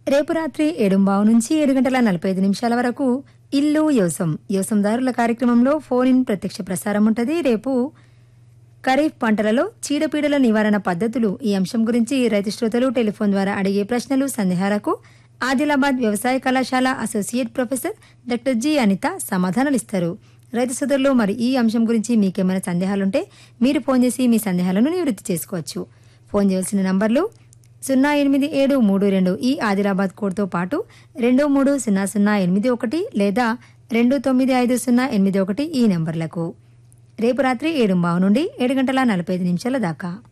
రేపు రాత్రి ఏడుంబావు నుంచి ఏడు గంటల నలభై ఐదు నిమిషాల వరకు ఇల్లు యోసం యోసందారుల కార్యక్రమంలో ఫోన్ ఇన్ ప్రత్యక్ష ప్రసారం ఉంటుంది రేపు ఖరీఫ్ పంటలలో చీడపీడల నివారణ పద్ధతులు ఈ అంశం గురించి రైతు శ్రోతలు టెలిఫోన్ ద్వారా అడిగే ప్రశ్నలు సందేహాలకు ఆదిలాబాద్ వ్యవసాయ కళాశాల associate professor doctor G Anitha సమాధానాలిస్తారు రైతు సోదరులు మరి ఈ అంశం గురించి మీకేమైనా సందేహాలుంటే మీరు ఫోన్ చేసి మీ సందేహాలను నివృత్తి చేసుకోవచ్చు ఫోన్ చేయాల్సిన నంబర్లు సున్నా ఎనిమిది ఏడు మూడు రెండు ఈ ఆదిలాబాద్ కోడ్తో పాటు రెండు మూడు సున్నా సున్నా ఎనిమిది ఒకటి లేదా రెండు తొమ్మిది ఐదు సున్నా ఎనిమిది ఒకటి ఈ నెంబర్లకు రేపు రాత్రి ఏడు నుండి ఏడు గంటల నలభై ఐదు నిమిషాల దాకా